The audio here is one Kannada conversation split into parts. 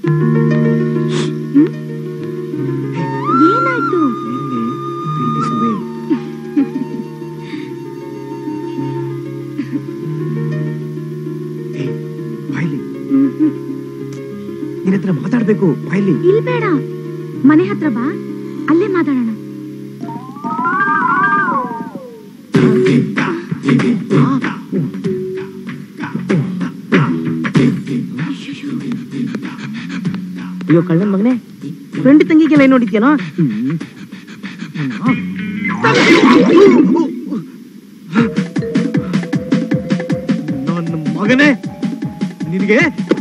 ಏನಾಯ್ತು ನಿನ್ನೆ ಪ್ರೀತಿಸುವೆ ಏ, ಬಾಯ್ಲಿ ನಿನ್ನ ಹತ್ರ ಮಾತಾಡ್ಬೇಕು ಬಾಯ್ಲಿ ಇಲ್ ಬೇಡ ಮನೆ ಹತ್ರ ಬಾ ಅಲ್ಲೇ ಮಾತಾಡೋಣ ಅಯ್ಯೋ ಕಳ್ಳನ್ ಮಗನೇ ಫ್ರೆಂಡ್ ತಂಗಿಗೆಲ್ಲ ಏನ್ ನೋಡಿದ್ಯೇನೋ ನನ್ನ ಮಗನೇ ನಿನಗೆ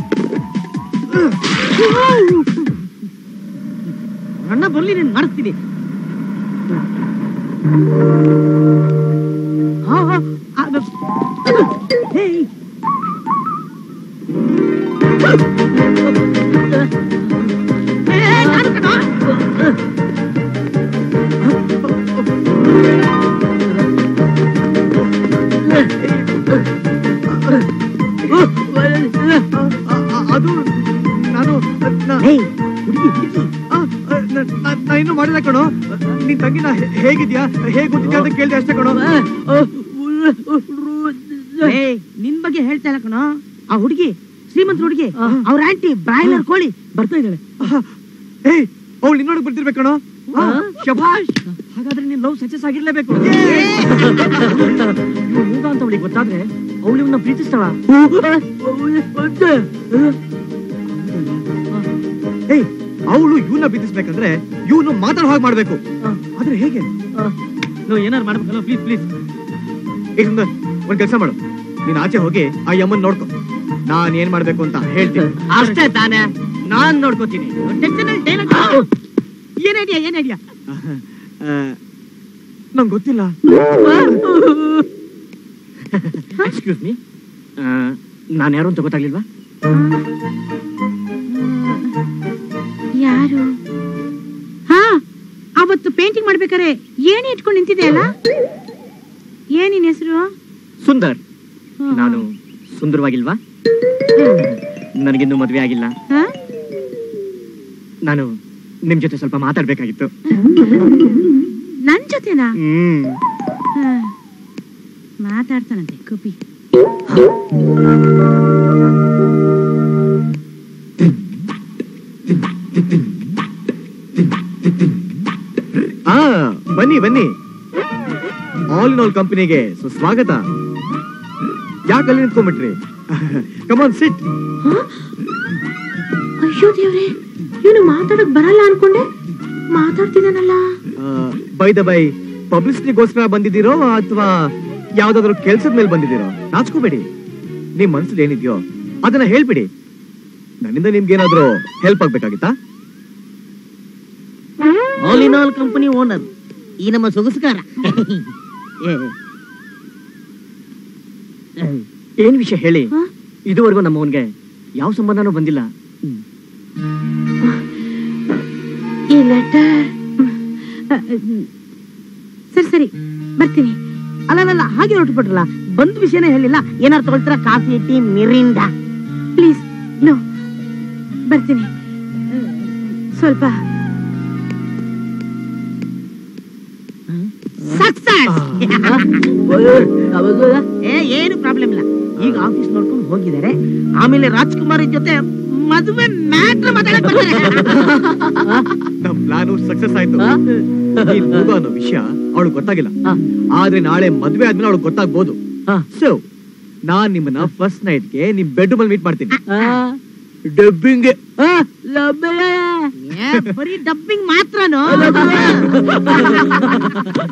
ಅಣ್ಣ ಬರ್ಲಿ ನೀನ್ ಮಾಡಿಸ್ತೀನಿ ಹಾ, ಹಾ, ಅದು- ಹೇಯ್. ಏ, ನಾನು ಕಣೋ. ಅ- ಅ- ಅದು ನಾನು ನಾ- ಏಯ್, ಹುಡ್ಗಿ, ಹುಡ್ಗಿ. ಆ, ಆ, ನ- ನಾ- ನಾ ಇನ್ನೂ ಮಾಡಿಲ್ಲ ಕಣೋ ನಿನ್ ತಂಗಿನ ಹೇ- ಹೇಗಿದ್ಯಾ ಹೇಗ್ ಗೊತ್ತಿದ್ಯಾ ಅಂತ ಕೇಳ್ದೆ ಅಷ್ಟೇ ಕಣೋ ಏ ನಿನ್ ಬಗ್ಗೆ ಹೇಳ್ತಾ ಇಲ್ಲ ಕಣೋ ಆ ಹುಡುಗಿ ಶ್ರೀಮಂತ ಹುಡುಗಿ ಅವ್ರ ಆಂಟಿ ಬ್ರಾಯ್ಲರ್ ಕೋಳಿ ಬರ್ತಾ ಇದ್ದಾಳೆ ಏಯ್ ಅವಳು ನಿನ್ನೋಡಕ್ ಬರ್ತಿರ್ಬೇಕು ಕಣೋ ಆ, ಶಭಾಷ್ ಹಾಗಾದ್ರೆ ನೀನ್ ಲವ್ ಸಕ್ಸಸ್ ಆಗಿರ್ಲೇಬೇಕು ಇವ್ನು ಮೂಗ ಅಂತ ಅವಳಿಗೆ ಗೊತ್ತಾದ್ರೆ ಅವಳು ಇವನ್ನ ಪ್ರೀತಿಸ್ತಾಳ ಏಯ್ ಅವಳು ಇವನ್ನ ಪ್ರೀತಿಸ್ಬೇಕಂದ್ರೆ ಇವನು ಮಾತಾಡೋ ಹಾಗೆ ಮಾಡ್ಬೇಕು ಆದ್ರೆ ಹೇಗೆ ನೀವು ಏನಾರು ಮಾಡ್ಬೇಕಲ್ಲ ಪ್ಲೀಸ್ ಪ್ಲೀಸ್ ಈಗ ಸುಂದರ್ ಒಂದ್ ಕೆಲಸ ಮಾಡು ನೀನ್ ಆಚೆ ಹೋಗಿ ಆ ಯಮ್ಮನ್ ನೋಡ್ಕೊ ನಾನ್ ಏನ್ ಮಾಡ್ಬೇಕು ಅಂತ ಹೇಳ್ತೀನಿ ಅಷ್ಟೇ ತಾನೇ ನಾನ್ ನೋಡ್ಕೋತೀನಿ ಏನ್ ಐಡಿಯಾ ಏನ್ ಐಡಿಯಾ ಆ, ನಂಗ್ ಗೊತ್ತಿಲ್ಲ ಎಕ್ಸ್ಕ್ಯೂಸ್ ಮೀ ನಾನು ಯಾರು ಅಂತ ಗೊತ್ತಾಗ್ಲಿಲ್ವಾ ಯಾರು ಹಾ ಅವತ್ತು ಪೇಂಟಿಂಗ್ ಮಾಡ್ಬೇಕಾರೆ ಏಣಿ ಇಟ್ಕೊಂಡು ನಿಂತಿದೆ ಅಲ್ಲ ಏನಿನ್ ಹೆಸರು ಸುಂದರ್ ನಾನು ಸುಂದರವಾಗಿಲ್ವಾ ನನಗಿನ್ನೂ ಮದುವೆ ಆಗಿಲ್ಲ ನಾನು ನಿಮ್ ಜೊತೆ ಸ್ವಲ್ಪ ಮಾತಾಡ್ಬೇಕಾಗಿತ್ತು ನನ್ ಜೊತೆನಾ ಹ್ಮ್ ಹಾ. ಮಾತಾಡ್ತಾನಂತೆ ಕುಪಿ ಆ ಬನ್ನಿ ಬನ್ನಿ ಆಲ್ ಇನ್ ಆಲ್ ಕಂಪನಿಗೆ ಸುಸ್ವಾಗತ ಯಾಕಲ್ಲಿ ನಿಂತ್ಕೊಂಡ್ಬಿಟ್ರಿ ಕಮಾನ್ ಸಿಟ್ ಅಯ್ಯೋ ದೇವ್ರೆ ಇವನು ಮಾತಾಡಕ್ ಬರಲ್ಲ ಅನ್ಕೊಂಡೆ ಮಾತಾಡ್ತಿದ್ದಾನಲ್ಲ ಬೈ ದ ಬೈ ಪಬ್ಲಿಸಿಟಿಗೋಸ್ಕರ ಬಂದಿದ್ದೀರೋ ಅಥವಾ ಯಾವ್ದಾದ್ರು ಕೆಲ್ಸದ ಮೇಲೆ ಬಂದಿದ್ದೀರೋ ನಾಚ್ಕೋಬೇಡಿ ನಿಮ್ ಮನ್ಸಲ್ಲಿ ಏನಿದ್ಯೋ ಅದನ್ನ ಹೇಳ್ಬಿಡಿ ನನ್ನಿಂದ ನಿಮ್ಗೇನಾದ್ರೂ ಹೆಲ್ಪ್ ಆಗ್ಬೇಕಾಗಿತ್ತಾ all in all company owner ಈ ನಮ್ಮ ಸೊಗಸುಗಾರ ಏ. ಏ, ಏನ್ ವಿಷಯ ಹೇಳಿ ಹ? ಇದುವರೆಗೂ ನಮ್ಮವನ್ಗೆ ಯಾವ ಸಂಬಂಧನೂ ಬಂದಿಲ್ಲ ಈ ಲೆಟರ್ ಸರಿ ಸರಿ ಬರ್ತೀನಿ ಅಲ್ಲಲ್ಲ ಹಾಗೆ ಹೊರಟುಬಿಟ್ರಲ್ಲ ಬಂದ್ ವಿಷಯನೇ ಹೇಳಿಲ್ಲ ಏನಾರು ತಗೊಳ್ತೀರಾ coffee tea Mirinda please no ಬರ್ತೀನಿ ಸ್ವಲ್ಪ ಸಕ್ಸಸ್ ಏ ಏನು ಪ್ರಾಬ್ಲಮ್ ಇಲ್ಲ ಈಗ ಆಫೀಸ್ ನೋಡ್ಕೊಂಡು ಹೋಗಿದ್ದಾರೆ ಆಮೇಲೆ ರಾಜ್ಕುಮಾರ್ ಜೊತೆ ಮದುವೆ ಮ್ಯಾಟ್ರ್ ಮಾತಾಡಕ್ ಬರ್ತಾರೆ ನಮ್ ಪ್ಲಾನು ಸಕ್ಸಸ್ ಆಯ್ತು ಈ ಮೂಗ ಅನ್ನೋ ವಿಷಯ ಅವಳು ಗೊತ್ತಾಗಿಲ್ಲ ಆದ್ರೆ ನಾಳೆ ಮದ್ವೆ ಆದ್ಮೇಲೆ ಅವಳು ಗೊತ್ತಾಗ್ಬೋದು ಸೊ ನಾನ್ ನಿಮ್ಮನ್ನ ಫಸ್ಟ್ ನೈಟ್ಗೆ ನಿಮ್ ಬೆಡ್ ಮೇಲೆ ಮೀಟ್ ಮಾಡ್ತೀನಿ ಡಬ್ಬಿಂಗ್ ಬರೀ ಡಬ್ಬಿಂಗ್ ಮಾತ್ರನೋ